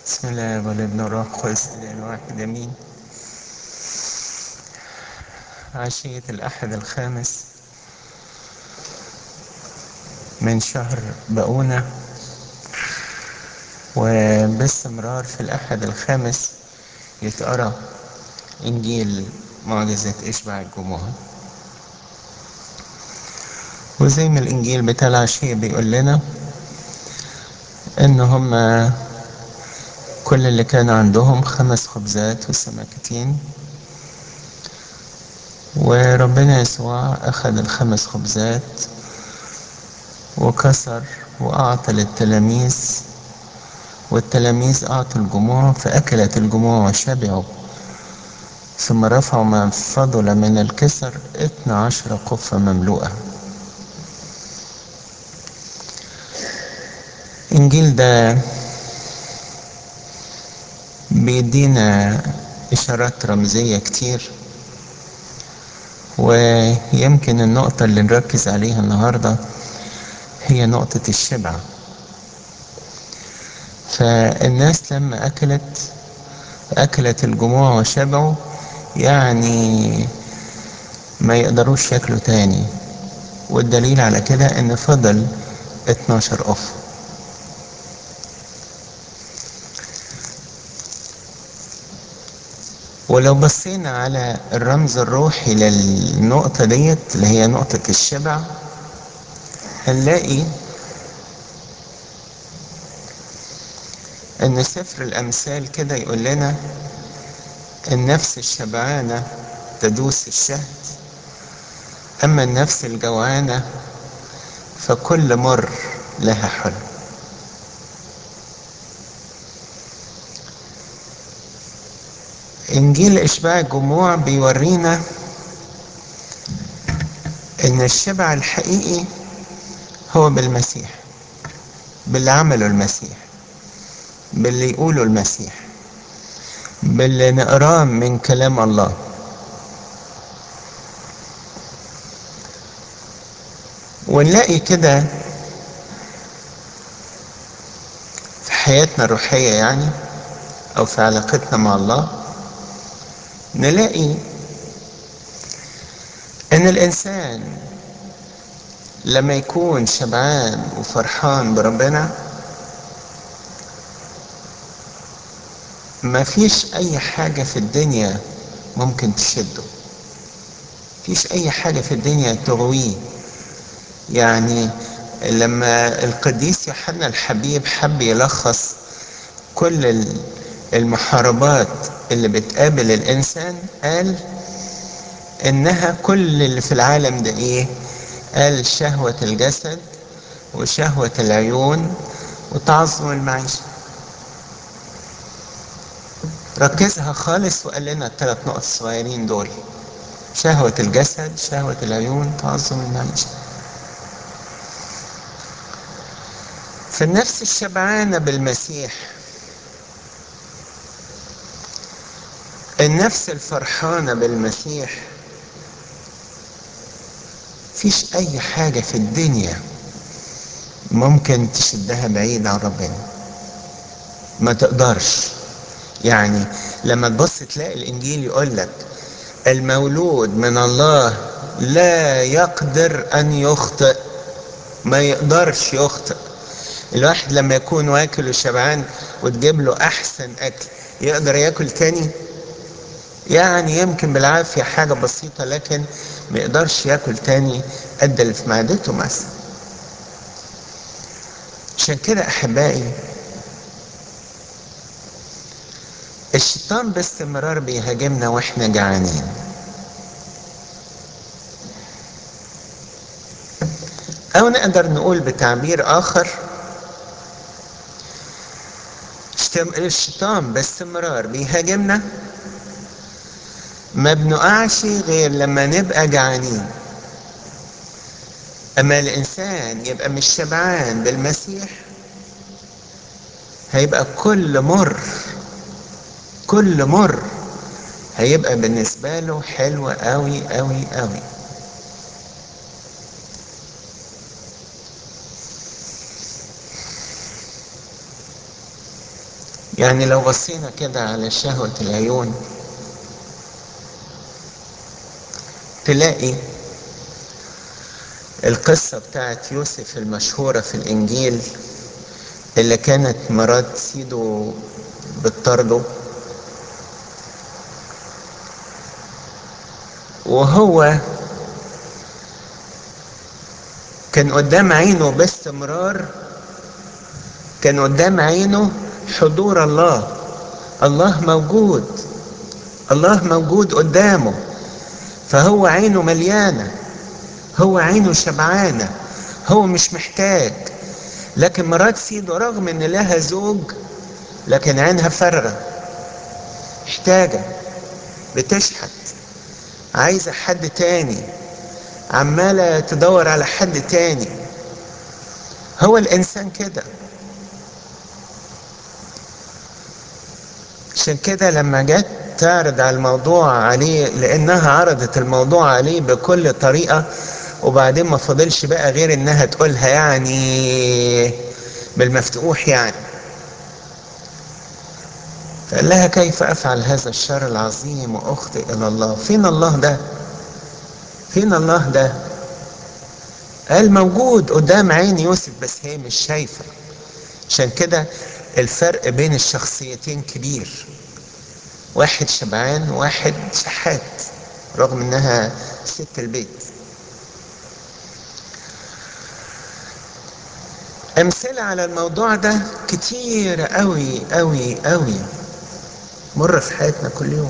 بسم الله والابن والروح القدس الواحد امين عشية الأحد الخامس من شهر بقونة وباستمرار في الأحد الخامس يتقرأ إنجيل معجزة إشباع الجموع وزي ما الإنجيل بتاع العشية بيقول لنا إن هما كل اللي كان عندهم خمس خبزات وسمكتين وربنا يسوع أخذ الخمس خبزات وكسر وأعطى للتلاميذ والتلاميذ أعطوا الجموع فأكلت الجموع وشبعوا ثم رفعوا ما فضل من الكسر اثنا عشر قفة مملوءة إنجيل ده بيدينا إشارات رمزية كتير ويمكن النقطة اللي نركز عليها النهاردة هي نقطة الشبع فالناس لما أكلت أكلت الجموع وشبعوا يعني ما يقدروش ياكلوا تاني والدليل على كده ان فضل 12 قف ولو بصينا على الرمز الروحي للنقطة ديت اللي هي نقطة الشبع هنلاقي ان سفر الامثال كده يقول لنا النفس الشبعانة تدوس الشهد اما النفس الجوعانة فكل مر لها حلو انجيل اشباع الجموع بيورينا ان الشبع الحقيقي هو بالمسيح باللي عمله المسيح باللي يقوله المسيح باللي نقراه من كلام الله ونلاقي كده في حياتنا الروحية يعني أو في علاقتنا مع الله نلاقي إن الإنسان لما يكون شبعان وفرحان بربنا ما فيش أي حاجة في الدنيا ممكن تشده فيش أي حاجة في الدنيا تغويه يعني لما القديس يوحنا الحبيب حب يلخص كل المحاربات اللي بتقابل الإنسان قال إنها كل اللي في العالم ده إيه؟ قال شهوة الجسد وشهوة العيون وتعظم المعيشة ركزها خالص وقال لنا الثلاث نقط الصغيرين دول شهوة الجسد شهوة العيون تعظم المعيشة فالنفس الشبعانة بالمسيح النفس الفرحانة بالمسيح فيش أي حاجة في الدنيا ممكن تشدها بعيد عن ربنا ما تقدرش يعني لما تبص تلاقي الإنجيل يقول لك المولود من الله لا يقدر أن يخطئ ما يقدرش يخطئ الواحد لما يكون واكل وشبعان وتجيب له أحسن أكل يقدر ياكل تاني يعني يمكن بالعافية حاجة بسيطة لكن ما يقدرش ياكل تاني قد اللي في معدته مثلا عشان كده أحبائي الشيطان باستمرار بيهاجمنا واحنا جعانين او نقدر نقول بتعبير اخر الشيطان باستمرار بيهاجمنا ما بنقعش غير لما نبقى جعانين اما الانسان يبقى مش شبعان بالمسيح هيبقى كل مر كل مر هيبقى بالنسبة له حلو قوي قوي قوي يعني لو بصينا كده على شهوة العيون تلاقي القصة بتاعت يوسف المشهورة في الإنجيل اللي كانت مرات سيده بتطرده وهو كان قدام عينه باستمرار كان قدام عينه حضور الله الله موجود الله موجود قدامه فهو عينه مليانه هو عينه شبعانه هو مش محتاج لكن مرات سيده رغم ان لها زوج لكن عينها فارغه محتاجه بتشحت عايزه حد تاني عماله تدور على حد تاني هو الانسان كده عشان كده لما جت تعرض على الموضوع عليه لانها عرضت الموضوع عليه بكل طريقه وبعدين ما فضلش بقى غير انها تقولها يعني بالمفتوح يعني فقال لها كيف افعل هذا الشر العظيم واخطئ الى الله فين الله ده فين الله ده قال موجود قدام عين يوسف بس هي مش شايفه عشان كده الفرق بين الشخصيتين كبير واحد شبعان واحد شحات رغم انها ست البيت امثله على الموضوع ده كتير قوي قوي قوي مر في حياتنا كل يوم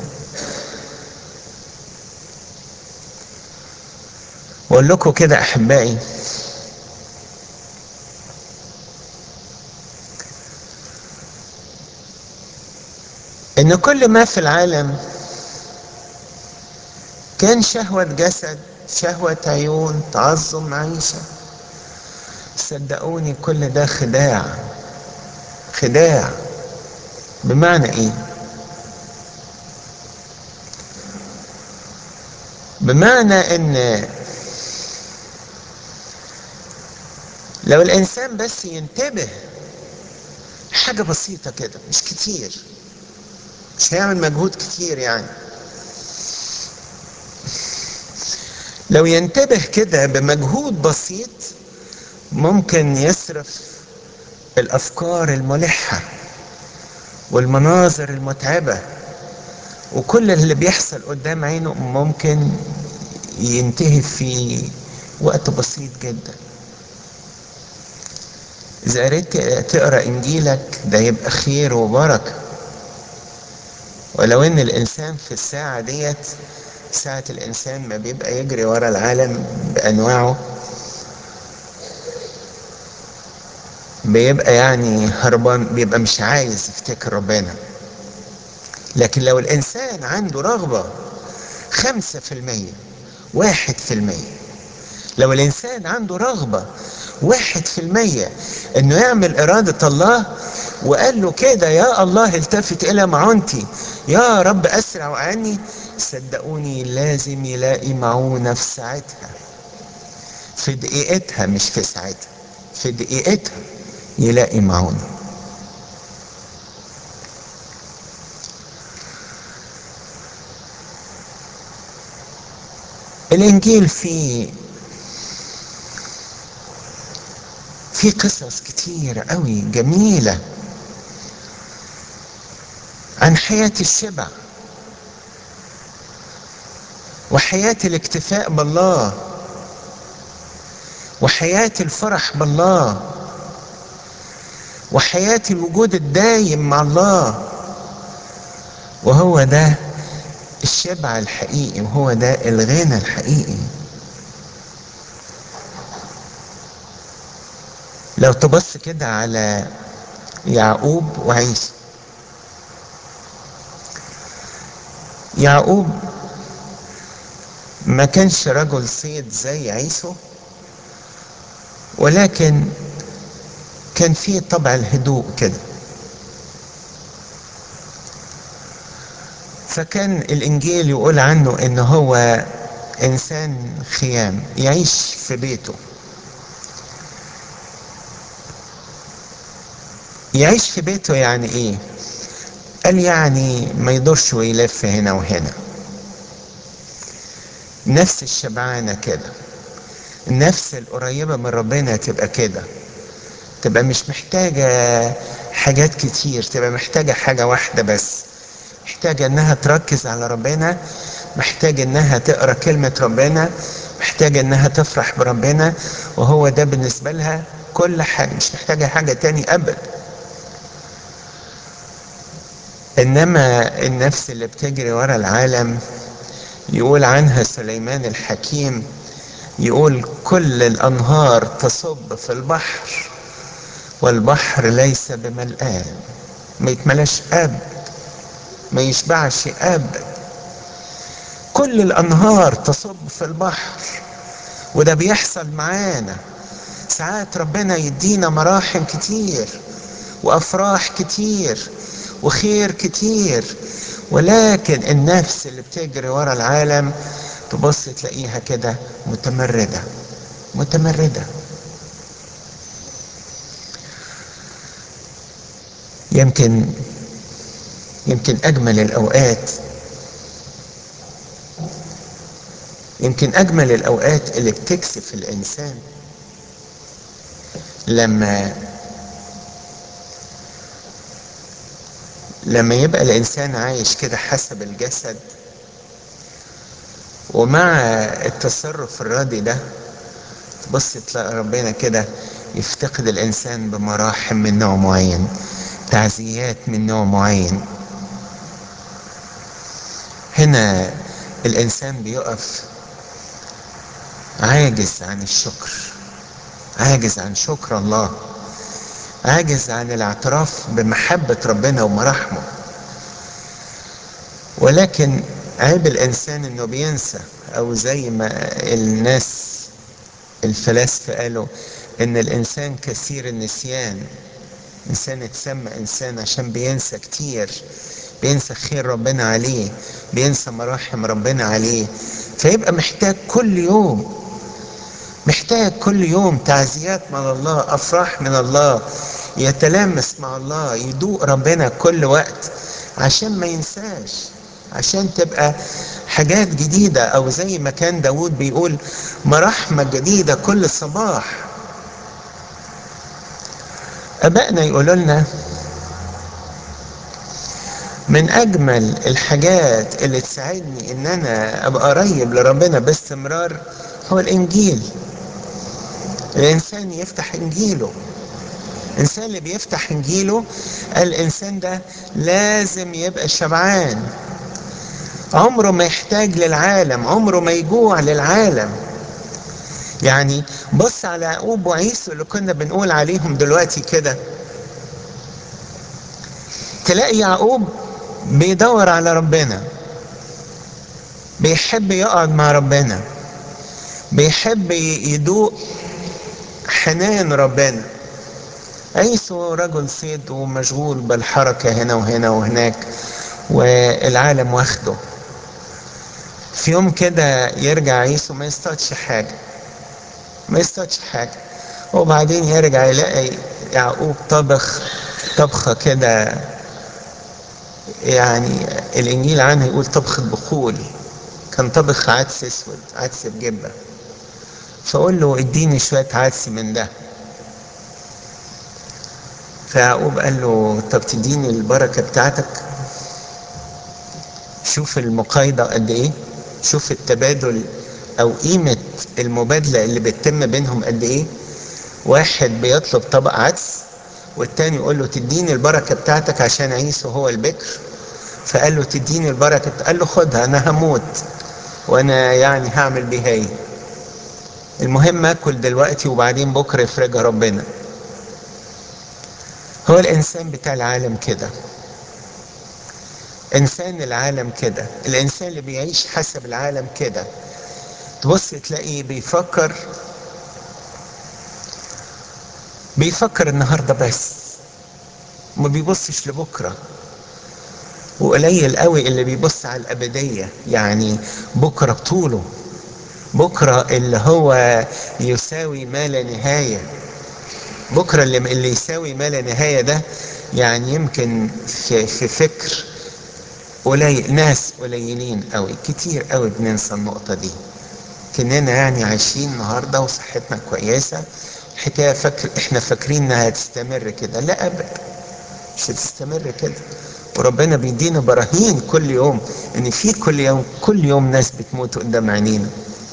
واقول لكم كده احبائي ان كل ما في العالم كان شهوة جسد شهوة عيون تعظم معيشة صدقوني كل ده خداع خداع بمعنى ايه بمعنى ان لو الانسان بس ينتبه حاجة بسيطة كده مش كتير مش هيعمل مجهود كتير يعني لو ينتبه كده بمجهود بسيط ممكن يصرف الافكار الملحه والمناظر المتعبه وكل اللي بيحصل قدام عينه ممكن ينتهي في وقت بسيط جدا اذا قريت تقرا انجيلك ده يبقى خير وبركه ولو ان الانسان في الساعه ديت ساعة الإنسان ما بيبقى يجري ورا العالم بأنواعه بيبقى يعني هربان بيبقى مش عايز يفتكر ربنا لكن لو الإنسان عنده رغبة خمسة في المية واحد في المية لو الإنسان عنده رغبة واحد في المية إنه يعمل إرادة الله وقال له كده يا الله التفت إلى معونتي يا رب أسرع وأعني صدقوني لازم يلاقي معونة في ساعتها في دقيقتها مش في ساعتها في دقيقتها يلاقي معونة الإنجيل فيه في قصص كتير قوي جميلة عن حياة الشبع وحياة الاكتفاء بالله وحياة الفرح بالله وحياة الوجود الدايم مع الله وهو ده الشبع الحقيقي وهو ده الغنى الحقيقي لو تبص كده على يعقوب وعيسى يعقوب ما كانش رجل صيد زي عيسو ولكن كان فيه طبع الهدوء كده فكان الانجيل يقول عنه ان هو انسان خيام يعيش في بيته يعيش في بيته يعني ايه قال يعني ما يدورش ويلف هنا وهنا نفس الشبعانة كده النفس القريبة من ربنا تبقى كده تبقى مش محتاجة حاجات كتير تبقى محتاجة حاجة واحدة بس محتاجة انها تركز على ربنا محتاجة انها تقرا كلمة ربنا محتاجة انها تفرح بربنا وهو ده بالنسبة لها كل حاجة مش محتاجة حاجة تاني ابدا انما النفس اللي بتجري ورا العالم يقول عنها سليمان الحكيم يقول كل الانهار تصب في البحر والبحر ليس بملآن ما يتملاش ابدا ما يشبعش ابدا كل الانهار تصب في البحر وده بيحصل معانا ساعات ربنا يدينا مراحم كتير وافراح كتير وخير كتير ولكن النفس اللي بتجري ورا العالم تبص تلاقيها كده متمردة متمردة يمكن يمكن أجمل الأوقات يمكن أجمل الأوقات اللي بتكسف الإنسان لما لما يبقى الإنسان عايش كده حسب الجسد ومع التصرف الراضي ده تبص تلاقي ربنا كده يفتقد الإنسان بمراحم من نوع معين تعزيات من نوع معين هنا الإنسان بيقف عاجز عن الشكر عاجز عن شكر الله عاجز عن الاعتراف بمحبة ربنا ومراحمه ولكن عيب الإنسان إنه بينسى أو زي ما الناس الفلاسفة قالوا إن الإنسان كثير النسيان إنسان اتسمى إنسان عشان بينسى كتير بينسى خير ربنا عليه بينسى مراحم ربنا عليه فيبقى محتاج كل يوم محتاج كل يوم تعزيات من الله افراح من الله يتلامس مع الله يدوق ربنا كل وقت عشان ما ينساش عشان تبقى حاجات جديدة او زي ما كان داود بيقول مراحمة جديدة كل صباح ابائنا يقولوا لنا من اجمل الحاجات اللي تساعدني ان انا ابقى قريب لربنا باستمرار هو الانجيل الانسان يفتح انجيله الانسان اللي بيفتح انجيله الانسان ده لازم يبقى شبعان عمره ما يحتاج للعالم عمره ما يجوع للعالم يعني بص على يعقوب وعيسو اللي كنا بنقول عليهم دلوقتي كده تلاقي يعقوب بيدور على ربنا بيحب يقعد مع ربنا بيحب يدوق حنان ربنا عيسو رجل صيد ومشغول بالحركة هنا وهنا وهناك والعالم واخده في يوم كده يرجع عيسو ما يصطادش حاجة ما يصطادش حاجة وبعدين يرجع يلاقي يعقوب طبخ طبخة كده يعني الانجيل عنها يقول طبخ بخول كان طبخ عدس اسود عدس بجبه فقول له اديني شويه عدس من ده فيعقوب قال له طب تديني البركه بتاعتك شوف المقايضه قد ايه شوف التبادل او قيمه المبادله اللي بتتم بينهم قد ايه واحد بيطلب طبق عدس والتاني يقول له تديني البركه بتاعتك عشان عيسو هو البكر فقال له تديني البركه قال له خدها انا هموت وانا يعني هعمل بيها ايه المهم اكل دلوقتي وبعدين بكره يفرجها ربنا هو الانسان بتاع العالم كده انسان العالم كده الانسان اللي بيعيش حسب العالم كده تبص تلاقيه بيفكر بيفكر النهارده بس ما بيبصش لبكره وقليل قوي اللي بيبص على الابديه يعني بكره بطوله بكره اللي هو يساوي ما لا نهايه بكره اللي اللي يساوي ما لا نهايه ده يعني يمكن في, في فكر قليل ناس قليلين قوي كتير قوي بننسى النقطة دي كأننا يعني عايشين النهاردة وصحتنا كويسة الحكاية فكر احنا فاكرين انها هتستمر كده لا ابدا مش هتستمر كده وربنا بيدينا براهين كل يوم ان في كل يوم كل يوم ناس بتموت قدام عينينا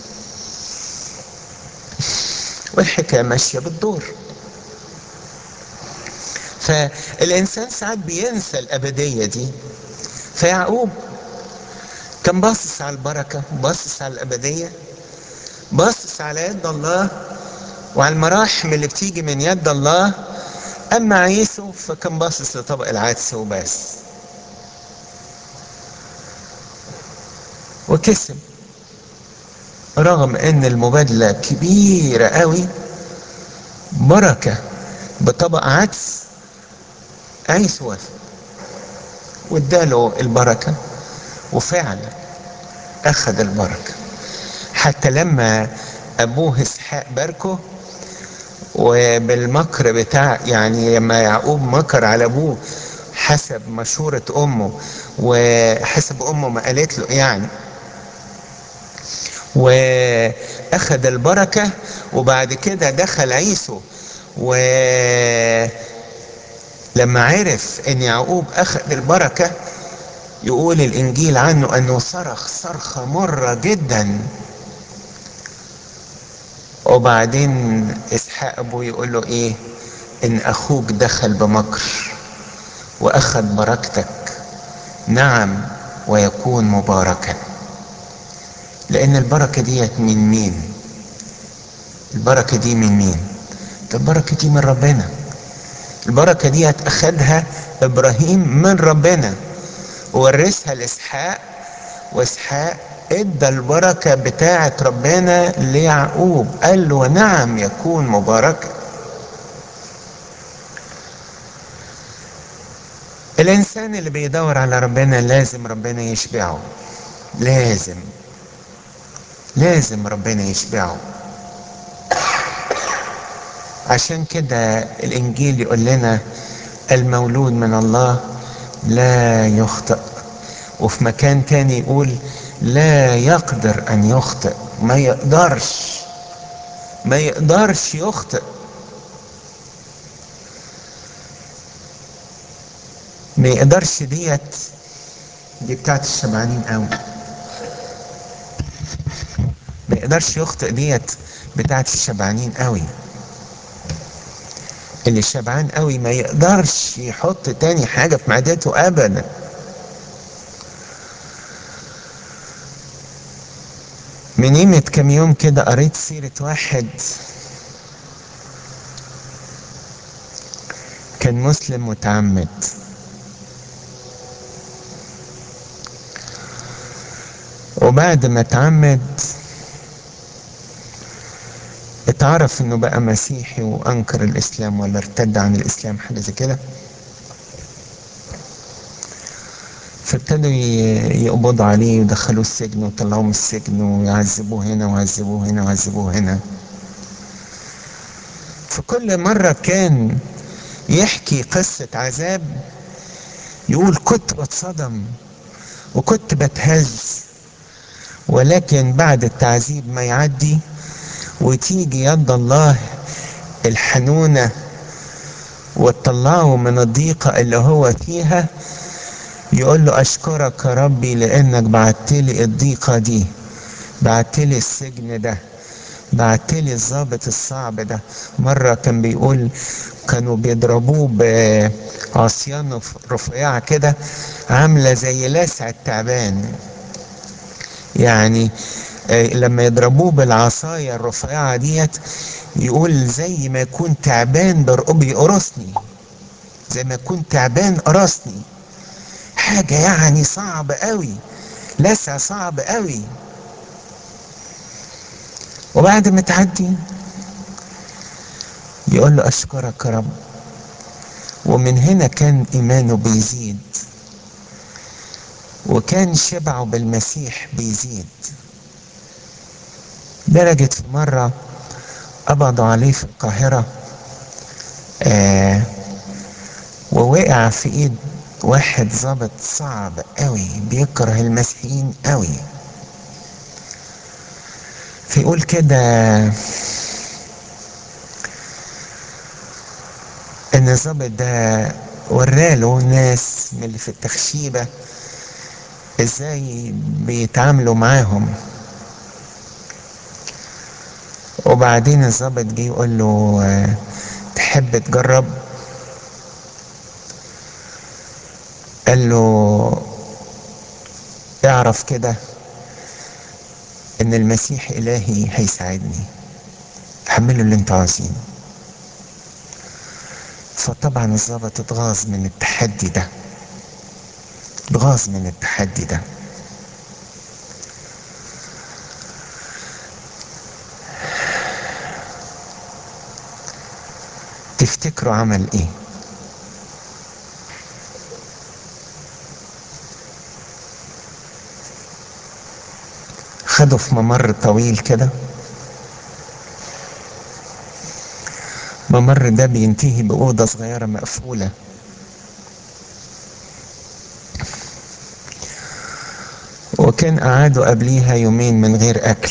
والحكاية ماشية بالدور فالإنسان ساعات بينسى الأبدية دي فيعقوب كان باصص على البركة باصص على الأبدية باصص على يد الله وعلى المراحم اللي بتيجي من يد الله أما عيسو فكان باصص لطبق العدس وبس وكسب رغم ان المبادلة كبيرة قوي بركة بطبق عدس عيسو وافق واداله البركة وفعلا اخذ البركة حتى لما ابوه اسحاق باركه وبالمكر بتاع يعني لما يعقوب مكر على ابوه حسب مشورة امه وحسب امه ما قالت له يعني واخذ البركة وبعد كده دخل عيسو و لما عرف ان يعقوب اخذ البركة يقول الانجيل عنه انه صرخ صرخة مرة جدا وبعدين اسحاق ابوه يقول له ايه ان اخوك دخل بمكر واخذ بركتك نعم ويكون مباركا لان البركه ديت من مين البركه دي من مين ده البركه دي من ربنا البركه ديت اخدها ابراهيم من ربنا وورثها لاسحاق واسحاق ادى البركه بتاعه ربنا ليعقوب قال له نعم يكون مباركا الانسان اللي بيدور على ربنا لازم ربنا يشبعه لازم لازم ربنا يشبعه عشان كده الانجيل يقول لنا المولود من الله لا يخطئ وفي مكان تاني يقول لا يقدر ان يخطئ ما يقدرش ما يقدرش يخطئ ما يقدرش ديت دي بتاعت الشبعانين قوي ما يقدرش يخطئ ديت بتاعت الشبعانين قوي اللي شبعان قوي ما يقدرش يحط تاني حاجة في معدته ابدا من قيمة كام يوم كده قريت سيرة واحد كان مسلم متعمد وبعد ما اتعمد اتعرف انه بقى مسيحي وانكر الاسلام ولا ارتد عن الاسلام حاجه زي كده فابتدوا يقبضوا عليه ويدخلوه السجن وطلعوه من السجن ويعذبوه هنا ويعذبوه هنا ويعذبوه هنا فكل مرة كان يحكي قصة عذاب يقول كنت بتصدم وكنت بتهز ولكن بعد التعذيب ما يعدي وتيجي يد الله الحنونة وتطلعه من الضيقة اللي هو فيها يقول له أشكرك يا ربي لأنك بعتلي الضيقة دي بعتلي السجن ده بعتلي الضابط الصعب ده مرة كان بيقول كانوا بيضربوه بعصيان رفيعة كده عاملة زي لسع التعبان يعني لما يضربوه بالعصاية الرفيعة ديت يقول زي ما يكون تعبان بيقرصني زي ما يكون تعبان قرصني حاجة يعني صعب قوي لسع صعب قوي وبعد ما تعدي يقول له أشكرك يا رب ومن هنا كان إيمانه بيزيد وكان شبعه بالمسيح بيزيد درجة في مرة قبضوا عليه في القاهرة آه ووقع في ايد واحد ظابط صعب قوي بيكره المسيحيين قوي فيقول كده ان الظابط ده وراله ناس من اللي في التخشيبة ازاي بيتعاملوا معاهم وبعدين الظابط جه يقول له آه، تحب تجرب قال له اعرف كده ان المسيح الهي هيساعدني حمله اللي انت عاوزينه فطبعا الظابط اتغاظ من التحدي ده اتغاظ من التحدي ده تفتكروا عمل ايه خده في ممر طويل كده ممر ده بينتهي بأوضة صغيرة مقفولة وكان قعدوا قبليها يومين من غير أكل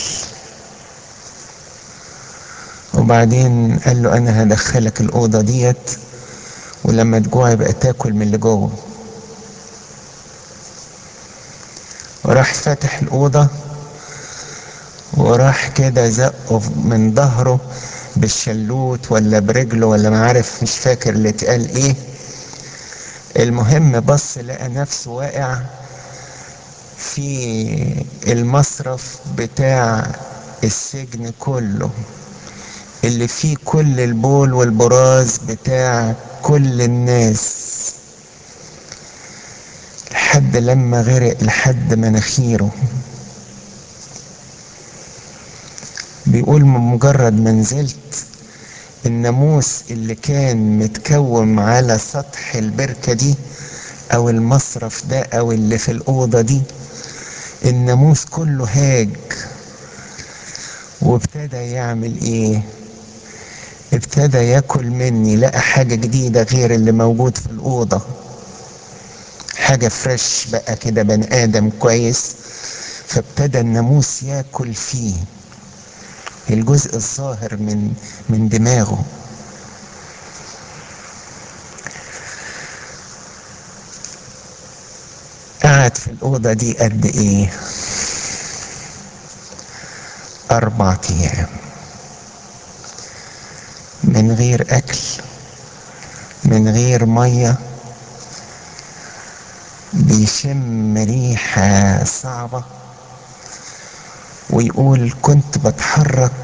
وبعدين قال له أنا هدخلك الأوضة ديت ولما تجوع يبقى تاكل من اللي جوه وراح فاتح الأوضة وراح كده زقه من ظهره بالشلوت ولا برجله ولا ما عارف مش فاكر اللي اتقال ايه المهم بص لقى نفسه واقع في المصرف بتاع السجن كله اللي فيه كل البول والبراز بتاع كل الناس لحد لما غرق لحد مناخيره بيقول من مجرد ما نزلت الناموس اللي كان متكوم على سطح البركة دي او المصرف ده او اللي في الأوضة دي الناموس كله هاج وابتدى يعمل ايه ابتدى ياكل مني لقى حاجة جديدة غير اللي موجود في الأوضة حاجة فريش بقى كده بني آدم كويس فابتدى الناموس ياكل فيه الجزء الظاهر من من دماغه قعد في الأوضة دي قد إيه؟ أربع أيام من غير أكل من غير مية بيشم ريحة صعبة ويقول كنت بتحرك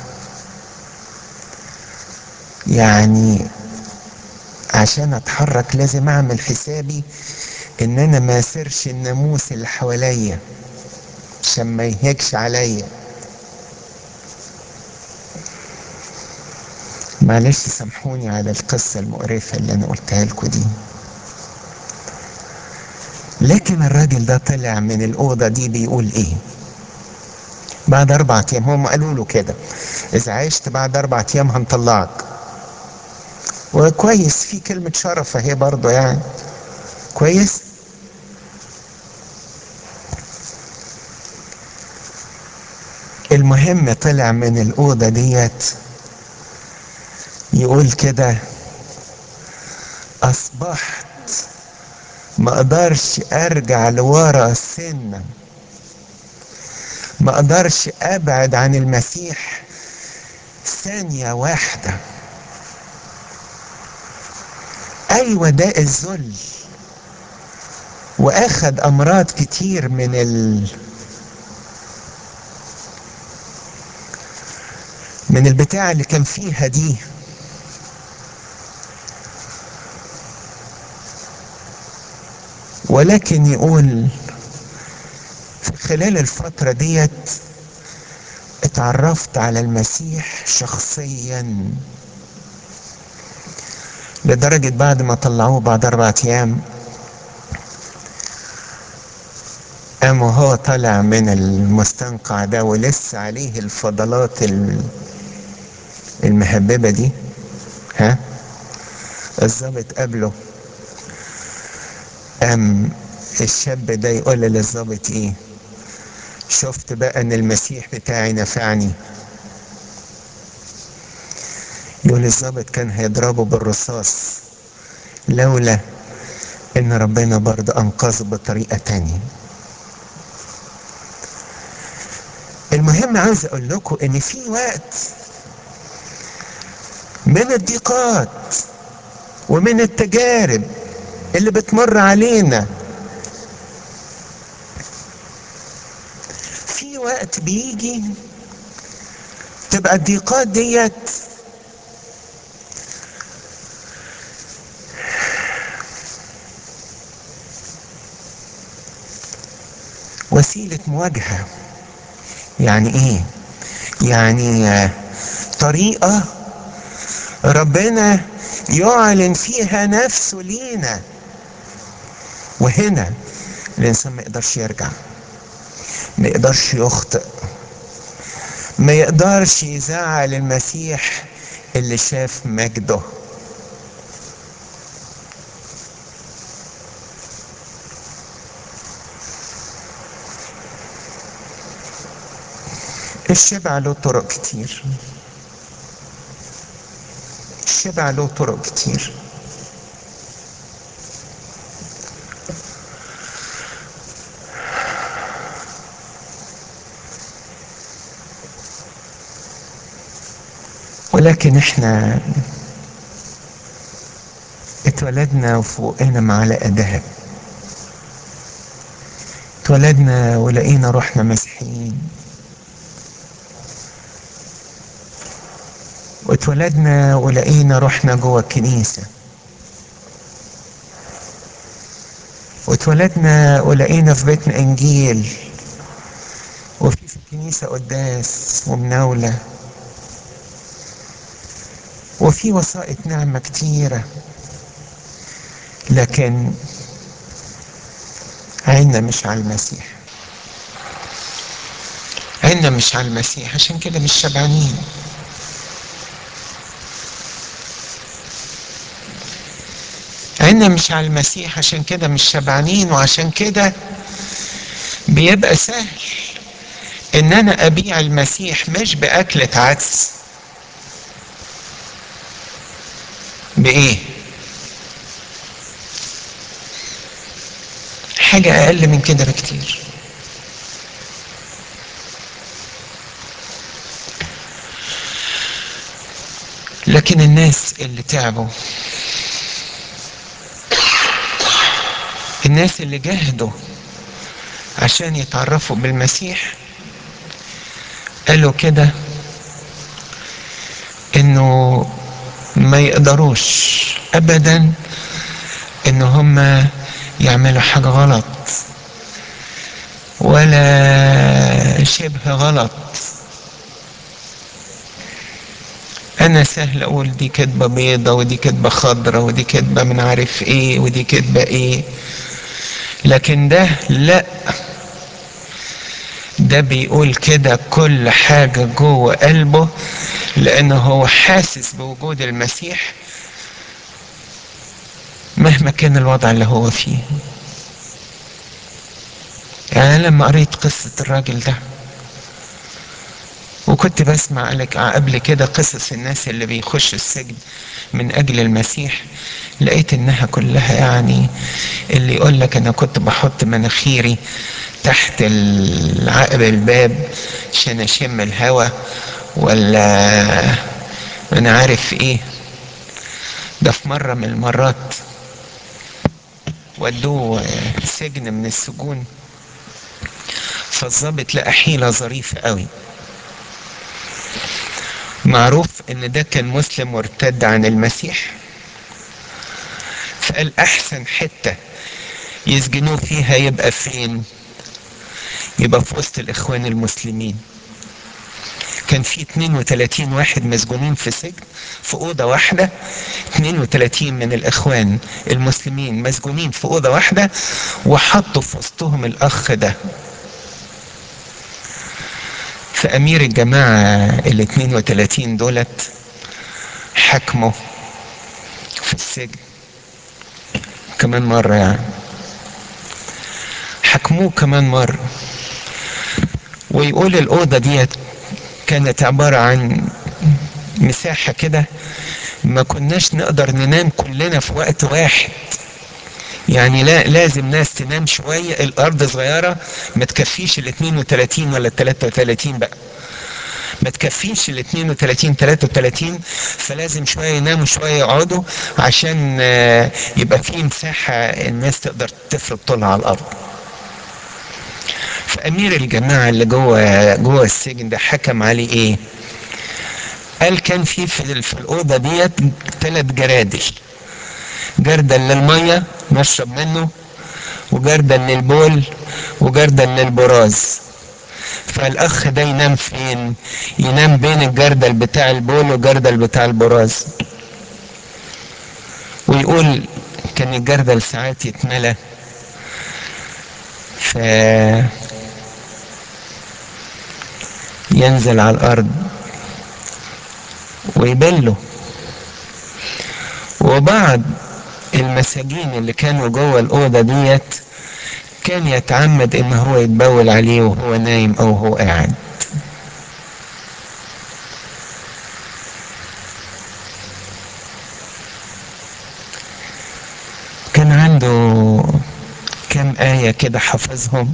يعني عشان اتحرك لازم اعمل حسابي ان انا ما اسرش الناموس اللي حواليا عشان ما يهيكش عليا معلش سامحوني على القصة المقرفة اللي انا قلتها لكم دي لكن الراجل ده طلع من الأوضة دي بيقول ايه بعد أربع أيام هم قالوا له كده إذا عشت بعد أربع أيام هنطلعك وكويس في كلمة شرف اهي برضه يعني كويس المهم طلع من الأوضة ديت يقول كده أصبحت ما أقدرش أرجع لورا سنة ما أقدرش أبعد عن المسيح ثانية واحدة أيوة ده الذل وأخد أمراض كتير من ال من البتاع اللي كان فيها دي ولكن يقول في خلال الفترة ديت اتعرفت على المسيح شخصيا لدرجة بعد ما طلعوه بعد أربعة أيام قام وهو طالع من المستنقع ده ولسه عليه الفضلات المهببة دي ها الظابط قابله ام الشاب ده يقول للظابط ايه شفت بقى ان المسيح بتاعي نفعني يقول الظابط كان هيضربه بالرصاص لولا ان ربنا برضه انقذه بطريقه تانية المهم عاوز اقول لكم ان في وقت من الضيقات ومن التجارب اللي بتمر علينا في وقت بيجي تبقى الضيقات ديت وسيلة مواجهة يعني ايه يعني طريقة ربنا يعلن فيها نفسه لينا وهنا الانسان ما يقدرش يرجع ما يقدرش يخطئ ما يقدرش يزعل المسيح اللي شاف مجده الشبع له طرق كتير الشبع له طرق كتير ولكن احنا اتولدنا وفوقنا معلقة ذهب اتولدنا ولقينا روحنا مسيحيين واتولدنا ولقينا روحنا جوه الكنيسة واتولدنا ولقينا في بيتنا انجيل وفي في الكنيسة قداس ومناولة وفي وسائط نعمة كتيرة لكن عيننا مش على المسيح عيننا مش على المسيح عشان كده مش شبعانين عيننا مش على المسيح عشان كده مش شبعانين وعشان كده بيبقى سهل ان انا ابيع المسيح مش باكلة عدس بايه حاجة اقل من كده بكتير لكن الناس اللي تعبوا الناس اللي جاهدوا عشان يتعرفوا بالمسيح قالوا كده انه ما يقدروش ابدا ان هم يعملوا حاجة غلط ولا شبه غلط انا سهل اقول دي كدبة بيضة ودي كدبة خضرة ودي كدبة من عارف ايه ودي كدبة ايه لكن ده لا ده بيقول كده كل حاجة جوه قلبه لانه هو حاسس بوجود المسيح مهما كان الوضع اللي هو فيه يعني أنا لما قريت قصة الراجل ده وكنت بسمع لك قبل كده قصص الناس اللي بيخشوا السجن من اجل المسيح لقيت انها كلها يعني اللي يقول لك انا كنت بحط مناخيري تحت عقب الباب عشان اشم الهوا ولا انا عارف ايه ده في مرة من المرات ودوه سجن من السجون فالظابط لقى حيلة ظريفة قوي معروف ان ده كان مسلم مرتد عن المسيح فقال احسن حتة يسجنوه فيها يبقى فين يبقى في وسط الاخوان المسلمين كان في 32 واحد مسجونين في سجن في اوضه واحده 32 من الاخوان المسلمين مسجونين في اوضه واحده وحطوا في وسطهم الاخ ده فامير الجماعه ال 32 دولت حكموا في السجن كمان مره يعني حكموه كمان مرة ويقول الأوضة ديت كانت عبارة عن مساحة كده ما كناش نقدر ننام كلنا في وقت واحد يعني لا لازم ناس تنام شوية الأرض صغيرة ما تكفيش ال 32 ولا ال 33 بقى ما تكفيش ال 32 33 فلازم شويه يناموا شويه يقعدوا عشان يبقى في مساحه الناس تقدر تفرد طولها على الارض. فامير الجماعه اللي جوه جوه السجن ده حكم عليه ايه؟ قال كان في في, في الاوضه ديت ثلاث جرادل. جردل للميه نشرب منه وجردل للبول وجردل للبراز. فالاخ ده ينام فين ينام بين الجردل بتاع البول والجردل بتاع البراز ويقول كان الجردل ساعات يتملى ف ينزل على الارض ويبله وبعض المساجين اللي كانوا جوه الاوضه ديت كان يتعمد ان هو يتبول عليه وهو نايم او هو قاعد كان عنده كم آية كده حافظهم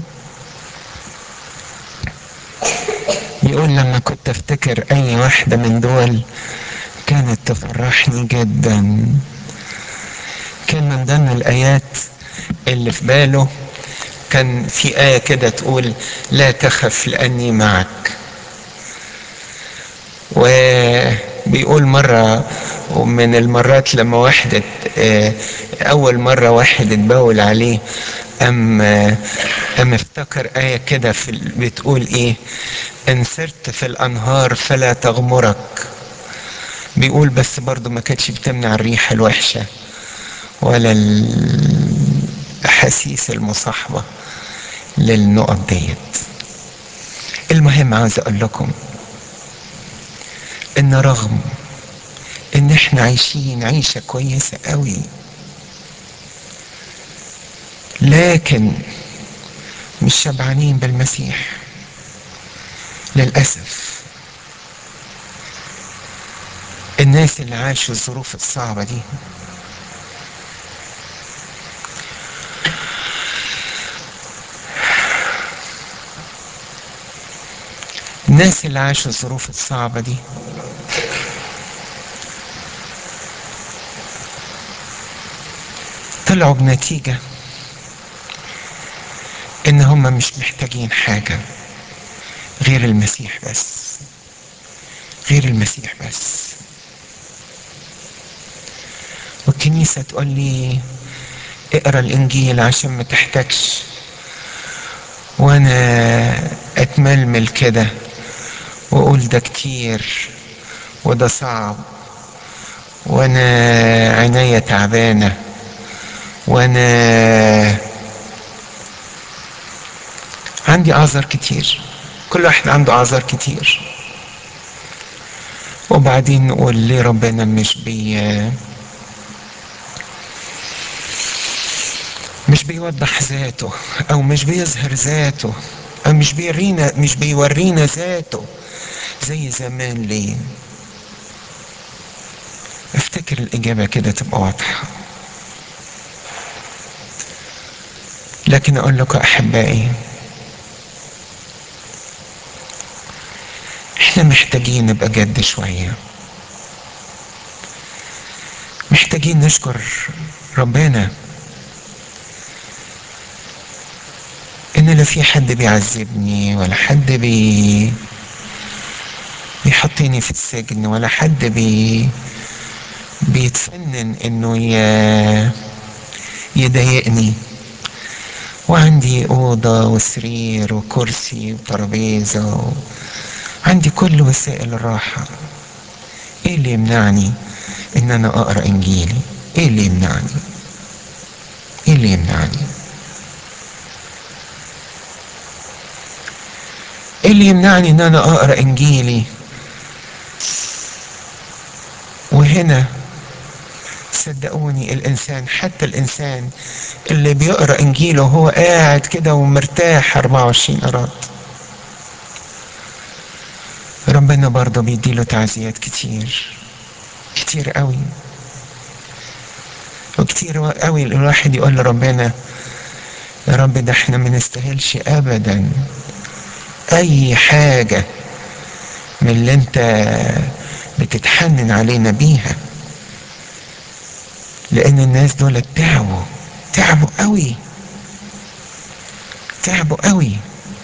يقول لما كنت افتكر اي واحدة من دول كانت تفرحني جدا كان من ضمن الايات اللي في باله كان في آية كده تقول لا تخف لأني معك وبيقول مرة من المرات لما واحد أول مرة واحد اتبول عليه أم أم افتكر آية كده في بتقول إيه إن سرت في الأنهار فلا تغمرك بيقول بس برضو ما كانتش بتمنع الريحة الوحشة ولا الأحاسيس المصاحبة للنقط ديت المهم عاوز اقول لكم ان رغم ان احنا عايشين عيشة كويسة قوي لكن مش شبعانين بالمسيح للأسف الناس اللي عاشوا الظروف الصعبة دي الناس اللي عاشوا الظروف الصعبة دي طلعوا بنتيجة ان هم مش محتاجين حاجة غير المسيح بس غير المسيح بس والكنيسة تقول لي اقرا الانجيل عشان ما تحتاجش وانا اتململ كده واقول ده كتير وده صعب وانا عينيا تعبانه وانا عندي اعذار كتير كل واحد عنده اعذار كتير وبعدين نقول ليه ربنا مش بي مش بيوضح ذاته او مش بيظهر ذاته او مش بيورينا مش بيورينا ذاته زي زمان ليه افتكر الاجابه كده تبقى واضحه لكن اقول لكم احبائي احنا محتاجين نبقى جد شويه محتاجين نشكر ربنا ان لا في حد بيعذبني ولا حد بي بيحطني في السجن ولا حد بي بيتفنن انه ي... يضايقني وعندي أوضة وسرير وكرسي وترابيزة و... عندي كل وسائل الراحة ايه اللي يمنعني ان انا اقرا انجيلي ايه اللي يمنعني ايه اللي يمنعني ايه اللي يمنعني ان انا اقرا انجيلي وهنا صدقوني الانسان حتى الانسان اللي بيقرا انجيله وهو قاعد كده ومرتاح 24 قراط ربنا برضه بيديله تعزيات كتير كتير قوي وكتير قوي الواحد يقول لربنا يا رب ده احنا ما نستاهلش ابدا اي حاجه من اللي انت بتتحنن علينا بيها لان الناس دول تعبوا تعبوا قوي تعبوا قوي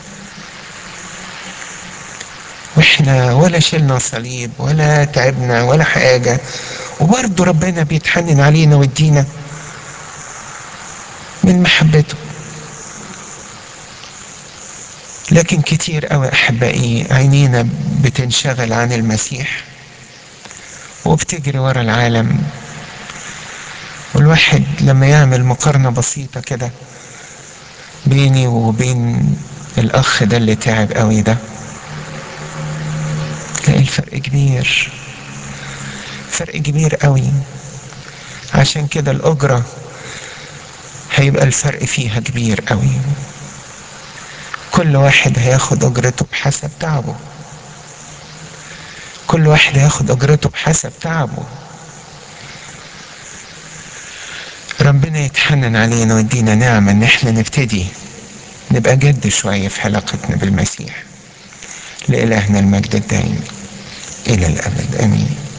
واحنا ولا شلنا صليب ولا تعبنا ولا حاجة وبرضه ربنا بيتحنن علينا ويدينا من محبته لكن كتير قوي احبائي عينينا بتنشغل عن المسيح وبتجري ورا العالم والواحد لما يعمل مقارنة بسيطة كده بيني وبين الأخ ده اللي تعب قوي ده تلاقي الفرق كبير فرق كبير قوي عشان كده الأجرة هيبقى الفرق فيها كبير قوي كل واحد هياخد أجرته بحسب تعبه كل واحد هياخد أجرته بحسب تعبه ربنا يتحنن علينا ويدينا نعمة ان احنا نبتدي نبقى جد شوية في علاقتنا بالمسيح لإلهنا المجد الدائم إلى الأبد آمين